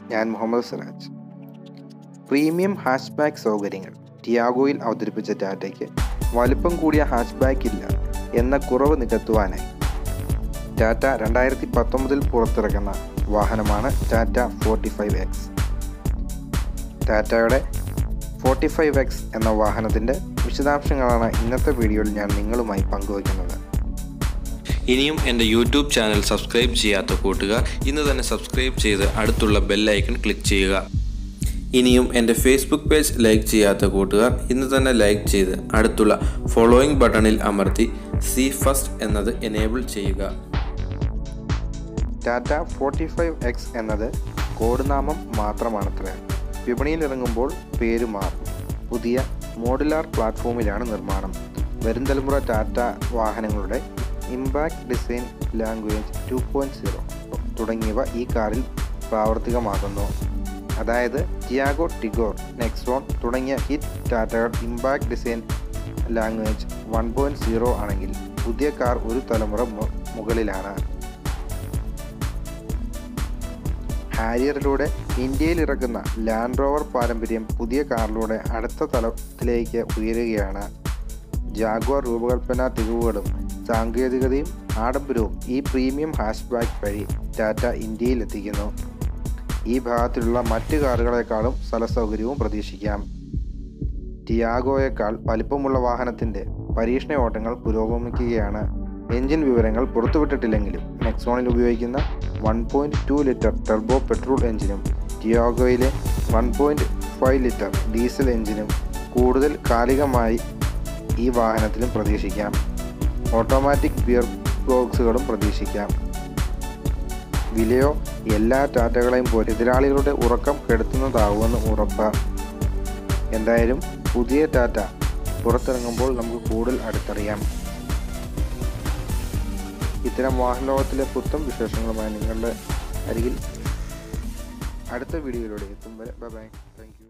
ഞാൻ Muhammad Siraj premium hatchback സൗകര്യങ്ങൾ ടിയാഗോയിൽ അവതരിപ്പിച്ച ടാറ്റയ്ക്ക് വലുപ്പം കൂടിയ ഹാച്ച്ബാക്ക് ഇല്ല എന്ന കുറവ് നികത്തുവാനായി ടാറ്റ രണ്ടായിരത്തി പത്തൊമ്പതിൽ പുറത്തിറക്കുന്ന വാഹനമാണ് ടാറ്റ ഫോർട്ടി ഫൈവ് എക്സ് ടാറ്റയുടെ ഫോർട്ടി ഫൈവ് എക്സ് എന്ന വാഹനത്തിൻ്റെ വിശദാംശങ്ങളാണ് ഇന്നത്തെ വീഡിയോയിൽ ഞാൻ നിങ്ങളുമായി പങ്കുവയ്ക്കുന്നത് ഇനിയും എൻ്റെ യൂട്യൂബ് ചാനൽ സബ്സ്ക്രൈബ് ചെയ്യാത്ത കൂട്ടുകാർ ഇന്ന് തന്നെ സബ്സ്ക്രൈബ് ചെയ്ത് അടുത്തുള്ള ബെല്ലൈക്കൺ ക്ലിക്ക് ചെയ്യുക ഇനിയും എൻ്റെ ഫേസ്ബുക്ക് പേജ് ലൈക്ക് ചെയ്യാത്ത കൂട്ടുകാർ ഇന്ന് തന്നെ ലൈക്ക് ചെയ്ത് അടുത്തുള്ള ഫോളോയിങ് ബട്ടണിൽ അമർത്തി സി ഫസ്റ്റ് എന്നത് എനേബിൾ ചെയ്യുക ടാറ്റ ഫോർട്ടി ഫൈവ് എക്സ് എന്നത് കോഡ് നാമം മാത്രമാണത്രേ വിപണിയിൽ ഇറങ്ങുമ്പോൾ പേര് മാറും പുതിയ മോഡുലാർ പ്ലാറ്റ്ഫോമിലാണ് നിർമ്മാണം വരും തലമുറ ടാറ്റ വാഹനങ്ങളുടെ impact design language two point zero തുടങ്ങിയവ ഈ കാറിൽ പ്രാവർത്തികമാകുന്നു അതായത് ടിയാഗോ ടിഗോർ നെക്സോൺ തുടങ്ങിയ ഹിറ്റ് ടാറ്റകൾ impact design language one point zero ആണെങ്കിൽ പുതിയ കാർ ഒരു തലമുറ മു- മുകളിലാണ് ഹാരിയറിലൂടെ ഇന്ത്യയിൽ ഇറക്കുന്ന ലാൻഡ് റോവർ പാരമ്പര്യം പുതിയ കാറിലൂടെ അടുത്ത തലത്തിലേക്ക് ഉയരുകയാണ് ജാഗ്വാർ രൂപകൽപ്പന തികവുകളും സാങ്കേതികതയും ആഡംബരവും ഈ പ്രീമിയം ഹാഷ്ബാക്ക് വഴി ടാറ്റ ഇന്ത്യയിൽ എത്തിക്കുന്നു ഈ ഭാഗത്തിലുള്ള മറ്റ് കാറുകളെക്കാളും സ്ഥലസൗകര്യവും പ്രതീക്ഷിക്കാം ടിയാഗോയേക്കാൾ വലിപ്പമുള്ള വാഹനത്തിൻ്റെ പരീക്ഷണ ഓട്ടങ്ങൾ പുരോഗമിക്കുകയാണ് എഞ്ചിൻ വിവരങ്ങൾ പുറത്തുവിട്ടിട്ടില്ലെങ്കിലും നെക്സോണിൽ ഉപയോഗിക്കുന്ന one point two litre turbo petrol എഞ്ചിനും ടിയാഗോയിലെ one point five litre diesel എഞ്ചിനും കൂടുതൽ കാലികമായി ഈ വാഹനത്തിലും പ്രതീക്ഷിക്കാം ഓട്ടോമാറ്റിക് ഗിയർ ബോക്സുകളും പ്രതീക്ഷിക്കാം വിലയോ എല്ലാ ടാറ്റകളെയും പോലെ എതിരാളികളുടെ ഉറക്കം കെടുത്തുന്നതാവുമെന്ന് ഉറപ്പ് എന്തായാലും പുതിയ ടാറ്റ പുറത്തിറങ്ങുമ്പോൾ നമുക്ക് കൂടുതൽ അടുത്തറിയാം ഇത്തരം വാഹന ലോകത്തിലെ പുത്തൻ വിശേഷങ്ങളുമായി നിങ്ങളുടെ അരികിൽ അടുത്ത വീഡിയോയിലൂടെ എത്തും വരെ ബൈ ബൈ താങ്ക് യു